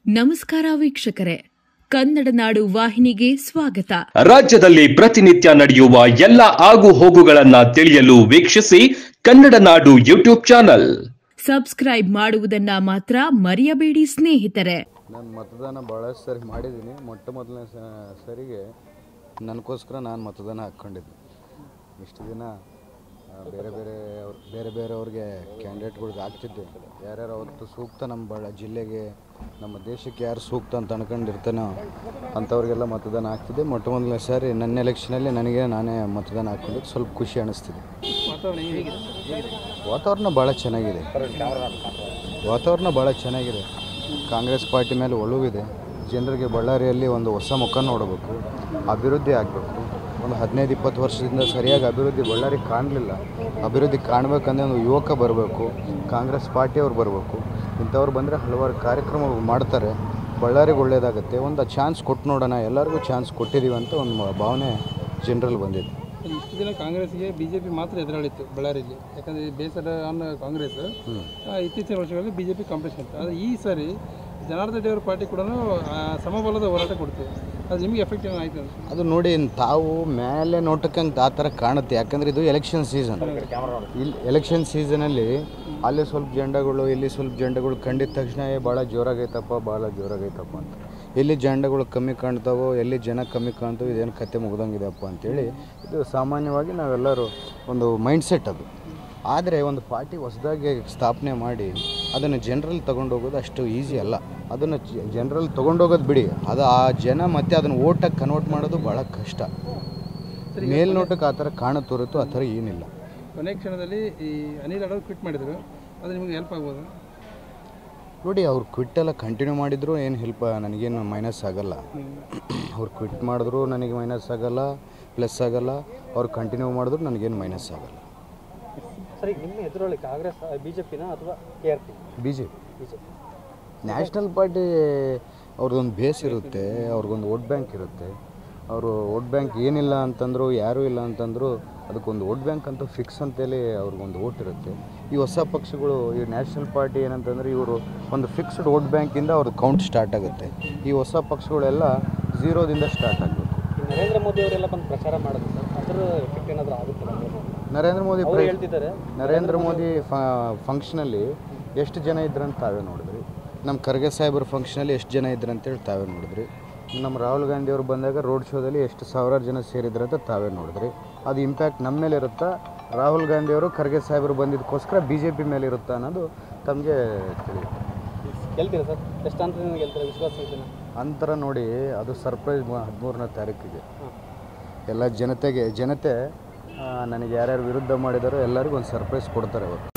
ನಮಸ್ಕಾರ ವೀಕ್ಷಕರೇ ಕನ್ನಡ ನಾಡು ವಾಹಿನಿಗೆ ಸ್ವಾಗತ ರಾಜ್ಯದಲ್ಲಿ ಪ್ರತಿನಿತ್ಯ ನಡೆಯುವ ಎಲ್ಲ ಆಗು ಹೋಗುಗಳನ್ನ ತಿಳಿಯಲು ವೀಕ್ಷಿಸಿ ಕನ್ನಡ ನಾಡು ಯೂಟ್ಯೂಬ್ ಚಾನಲ್ ಸಬ್ಸ್ಕ್ರೈಬ್ ಮಾಡುವುದನ್ನ ಮಾತ್ರ ಮರೆಯಬೇಡಿ ಸ್ನೇಹಿತರೆ ನಾನು ಮತದಾನ ಭಾಳಷ್ಟು ಸರಿ ಮಾಡಿದ್ದೀನಿ ಮೊಟ್ಟ ಮೊದಲನೇ ಸ- ಸರಿಗೆ ನನಗೋಸ್ಕರ ನಾನು ಮತದಾನ ಹಾಕ್ಕೊಂಡಿದ್ದೆ ಇಷ್ಟು ದಿನ ಆ, ಬೇರೆ ಬೇರೆ ಅವ್ರು ಬೇರೆ ಬೇರೆಯವ್ರಿಗೆ ಕ್ಯಾಂಡಿಡೇಟ್ಗಳಿಗೆ ಹಾಕ್ತಿದ್ದೆ ಯಾರ್ಯಾರು ಅವತ್ತು ಸೂಕ್ತ ನಮ್ಮ ಬಳ ಜಿಲ್ಲೆಗೆ ನಮ್ಮ ದೇಶಕ್ಕೆ ಯಾರು ಸೂಕ್ತ ಅಂತ ಅನ್ಕೊಂಡಿರ್ತಾನೋ ಅಂಥವ್ರಿಗೆಲ್ಲ ಮತದಾನ ಹಾಕ್ತಿದ್ದೆ ಮೊಟ್ಟ ಮೊದಲನೇ ಸಾರಿ ನನ್ನ ಎಲೆಕ್ಷನಲ್ಲಿ ನನಗೆ ನಾನೇ ಮತದಾನ ಹಾಕ್ಕೊಂಡಿದ್ದು ಸ್ವಲ್ಪ ಖುಷಿ ಅನ್ನಿಸ್ತಿದೆ ವಾತಾವರಣ ಭಾಳ ಚೆನ್ನಾಗಿದೆ ವಾತಾವರಣ ಭಾಳ ಚೆನ್ನಾಗಿದೆ ಕಾಂಗ್ರೆಸ್ ಪಾರ್ಟಿ ಮೇಲೆ ಒಲವಿದೆ ಜನರಿಗೆ ಬಳ್ಳಾರಿಯಲ್ಲಿ ಒಂದು ಹೊಸ ಮುಖ ನೋಡಬೇಕು ಅಭಿವೃದ್ಧಿ ಆಗಬೇಕು ಒಂದು ಹದಿನೈದು ಇಪ್ಪತ್ತು ವರ್ಷದಿಂದ ಸರಿಯಾಗಿ ಅಭಿವೃದ್ಧಿ ಬಳ್ಳಾರಿ ಕಾಣಲಿಲ್ಲ ಅಭಿವೃದ್ಧಿ ಕಾಣಬೇಕಂದ್ರೆ ಒಂದು ಯುವಕ ಬರಬೇಕು ಕಾಂಗ್ರೆಸ್ ಪಾರ್ಟಿಯವ್ರು ಬರಬೇಕು ಇಂಥವ್ರು ಬಂದರೆ ಹಲವಾರು ಕಾರ್ಯಕ್ರಮಗಳು ಮಾಡ್ತಾರೆ ಬಳ್ಳಾರಿಗೆ ಒಳ್ಳೆಯದಾಗುತ್ತೆ ಒಂದು ಚಾನ್ಸ್ ಕೊಟ್ಟು ನೋಡೋಣ ಎಲ್ಲರಿಗೂ ಚಾನ್ಸ್ ಕೊಟ್ಟಿದ್ದೀವಿ ಅಂತ ಒಂದು ಮ- ಭಾವನೆ ಜನರಲ್ಲಿ ಬಂದಿದೆ ಇಷ್ಟು ದಿನ ಕಾಂಗ್ರೆಸ್ಗೆ ಬಿ ಜೆ ಪಿ ಮಾತ್ರ ಎದುರಾಳಿತ್ತು ಬಳ್ಳಾರಿಯಲ್ಲಿ ಯಾಕಂದರೆ ಬೇಸರ ಅನ್ನೋ ಕಾಂಗ್ರೆಸ್ ಆ, ಇತ್ತೀಚಿನ ವರ್ಷಗಳಲ್ಲಿ ಬಿ ಜೆ ಪಿ ಕಾಂಪಿಟೇಷನ್ ಇತ್ತು ಆದರೆ ಈ ಸಾರಿ ಜನಾರ್ದನ್ ರೆಡ್ಡಿ ಅವರ ಪಾರ್ಟಿ ಕೂಡ ಸಮಬಲದ ಹೋರಾಟ ಕೊಡ್ತು ಅದು ನಿಮಗೆ ಎಫೆಕ್ಟ್ ಏನೋ ಆಯ್ತು ಅಂತ ಅದು ನೋಡಿ ತಾವು ಮೇಲೆ ನೋಟಕ್ಕೆ ಹಂಗೆ ಆ ಥರ ಕಾಣುತ್ತೆ ಯಾಕಂದರೆ ಇದು ಎಲೆಕ್ಷನ್ ಸೀಸನ್ ಇಲ್ಲಿ ಎಲೆಕ್ಷನ್ ಸೀಸನಲ್ಲಿ ಅಲ್ಲಿ ಸ್ವಲ್ಪ ಜೆಂಡಗಳು ಇಲ್ಲಿ ಸ್ವಲ್ಪ ಜೆಂಡಗಳು ಕಂಡಿದ ತಕ್ಷಣ ಏ ಭಾಳ ಜೋರಾಗೈತಪ್ಪ ಭಾಳ ಜೋರಾಗೈತಪ್ಪ ಅಂತ ಎಲ್ಲಿ ಜೆಂಡಗಳು ಕಮ್ಮಿ ಕಾಣ್ತಾವೋ ಎಲ್ಲಿ ಜನ ಕಮ್ಮಿ ಕಾಣ್ತಾವೋ ಇದೇನು ಕತೆ ಮುಗ್ದಂಗಿದೆಯಪ್ಪ ಅಂತೇಳಿ ಇದು ಸಾಮಾನ್ಯವಾಗಿ ನಾವೆಲ್ಲರೂ ಒಂದು ಮೈಂಡ್ಸೆಟ್ ಅದು ಆದರೆ ಒಂದು ಪಾರ್ಟಿ ಹೊಸದಾಗಿ ಸ್ಥಾಪನೆ ಮಾಡಿ ಅದನ್ನು ಜನರಲ್ಲಿ ತೊಗೊಂಡೋಗೋದು ಅಷ್ಟು ಈಸಿ ಅಲ್ಲ ಅದನ್ನು ಜನರಲ್ಲಿ ತೊಗೊಂಡೋಗೋದು ಬಿಡಿ ಅದು ಆ ಜನ ಮತ್ತೆ ಅದನ್ನು ಓಟಾಗಿ ಕನ್ವರ್ಟ್ ಮಾಡೋದು ಭಾಳ ಕಷ್ಟ ಮೇಲ್ನೋಟಕ್ಕೆ ಆ ಥರ ಕಾಣುತ್ತೆ ಹೊರತು ಆ ಥರ ಏನಿಲ್ಲ ಕೊನೆ ಕ್ಷಣದಲ್ಲಿ ಈ ಅನಿಲ್ ಅಡವ್ ಕ್ವಿಟ್ ಮಾಡಿದರು ಅದು ನಿಮಗೆ ಹೆಲ್ಪ್ ಆಗ್ಬೋದು ನೋಡಿ ಅವ್ರು ಕ್ವಿಟ್ಟೆಲ್ಲ ಕಂಟಿನ್ಯೂ ಮಾಡಿದ್ರು ಏನು ಹೆಲ್ಪ್ ನನಗೇನು ಮೈನಸ್ ಆಗಲ್ಲ ಅವ್ರು ಕ್ವಿಟ್ ಮಾಡಿದ್ರು ನನಗೆ ಮೈನಸ್ ಆಗಲ್ಲ ಪ್ಲಸ್ ಆಗಲ್ಲ ಅವ್ರು ಕಂಟಿನ್ಯೂ ಮಾಡಿದ್ರು ನನಗೇನು ಮೈನಸ್ ಆಗಲ್ಲ ಸರಿ ನಿಮ್ಮ ಎದುರೊಳಗೆ ಕಾಂಗ್ರೆಸ್ ಬಿ ಜೆ ಪಿನ ಅಥವಾ K R P B J B J P national party ಅವ್ರದ್ದೊಂದು ಬೇಸ್ ಇರುತ್ತೆ ಅವ್ರಿಗೊಂದು ವೋಟ್ ಬ್ಯಾಂಕ್ ಇರುತ್ತೆ ಅವರು ವೋಟ್ ಬ್ಯಾಂಕ್ ಏನಿಲ್ಲ ಅಂತಂದ್ರು ಯಾರೂ ಇಲ್ಲ ಅಂತಂದ್ರು ಅದಕ್ಕೊಂದು ವೋಟ್ ಬ್ಯಾಂಕ್ ಅಂತೂ ಫಿಕ್ಸ್ ಅಂತೇಳಿ ಅವ್ರಿಗೊಂದು ವೋಟ್ ಇರುತ್ತೆ ಈ ಹೊಸ ಪಕ್ಷಗಳು ಈ ನ್ಯಾಷನಲ್ ಪಾರ್ಟಿ ಏನಂತಂದರೆ ಇವರು ಒಂದು ಫಿಕ್ಸ್ಡ್ ವೋಟ್ ಬ್ಯಾಂಕಿಂದ ಅವ್ರದ್ದು ಕೌಂಟ್ ಸ್ಟಾರ್ಟ್ ಆಗುತ್ತೆ ಈ ಹೊಸ ಪಕ್ಷಗಳೆಲ್ಲ ಝೀರೋದಿಂದ ಸ್ಟಾರ್ಟ್ ಆಗಬೇಕು ಈ ನರೇಂದ್ರ ಮೋದಿ ಅವರೆಲ್ಲ ಬಂದು ಪ್ರಚಾರ ಮಾಡೋದು ಸರ್ ಅದರ ಎಫೆಕ್ಟ್ ಏನಾದರೂ ಆಗುತ್ತೆ ನಮಗೆ ನರೇಂದ್ರ ಮೋದಿ ಅವ್ರು ಪ್ರ- ಹೇಳ್ತಿದ್ದಾರೆ ನರೇಂದ್ರ ಮೋದಿ ಫಂಕ್ಷನಲ್ಲಿ ಎಷ್ಟು ಜನ ಇದ್ರಂತ ತಾವೇ ನೋಡಿದ್ರಿ ನಮ್ಮ ಖರ್ಗೆ ಸಾಹೇಬ್ರ ಫಂಕ್ಷನಲ್ಲಿ ಎಷ್ಟು ಜನ ಇದ್ರಂತೇಳಿ ತಾವೇ ನೋಡಿದ್ರಿ ನಮ್ಮ ರಾಹುಲ್ ಗಾಂಧಿ ಅವರು ಬಂದಾಗ ರೋಡ್ ಶೋದಲ್ಲಿ ಎಷ್ಟು ಸಾವಿರಾರು ಜನ ಸೇರಿದ್ರಂತ ತಾವೇ ನೋಡಿದ್ರಿ ಅದು ಇಂಪ್ಯಾಕ್ಟ್ ನಮ್ಮ ಮೇಲೆ ಇರುತ್ತಾ ರಾಹುಲ್ ಗಾಂಧಿ ಅವರು ಖರ್ಗೆ ಸಾಹೇಬರು ಬಂದಿದ್ದಕ್ಕೋಸ್ಕರ ಬಿ ಜೆ ಪಿ ಮೇಲೆ ಇರುತ್ತಾ ಅನ್ನೋದು ತಮಗೆ ತಿಳಿಯುತ್ತೆ ಗೆಲ್ತೀರಾ ಸರ್ ಎಷ್ಟು ಅಂತ ಗೆಲ್ತೀರಾ ವಿಶ್ವಾಸ ಇದೆಯಾ ಅಂತರ ನೋಡಿ ಅದು ಸರ್ಪ್ರೈಸ್ ಹದಿಮೂರನೇ ತಾರೀಕಿಗೆ ಎಲ್ಲ ಜನತೆಗೆ ಜನತೆ ಆ, ನನಗೆ ಯಾರ್ಯಾರು ವಿರುದ್ಧ ಮಾಡಿದಾರೋ ಎಲ್ಲರಿಗೂ ಒಂದು ಸರ್ಪ್ರೈಸ್ ಕೊಡ್ತಾರೆ ಅವರು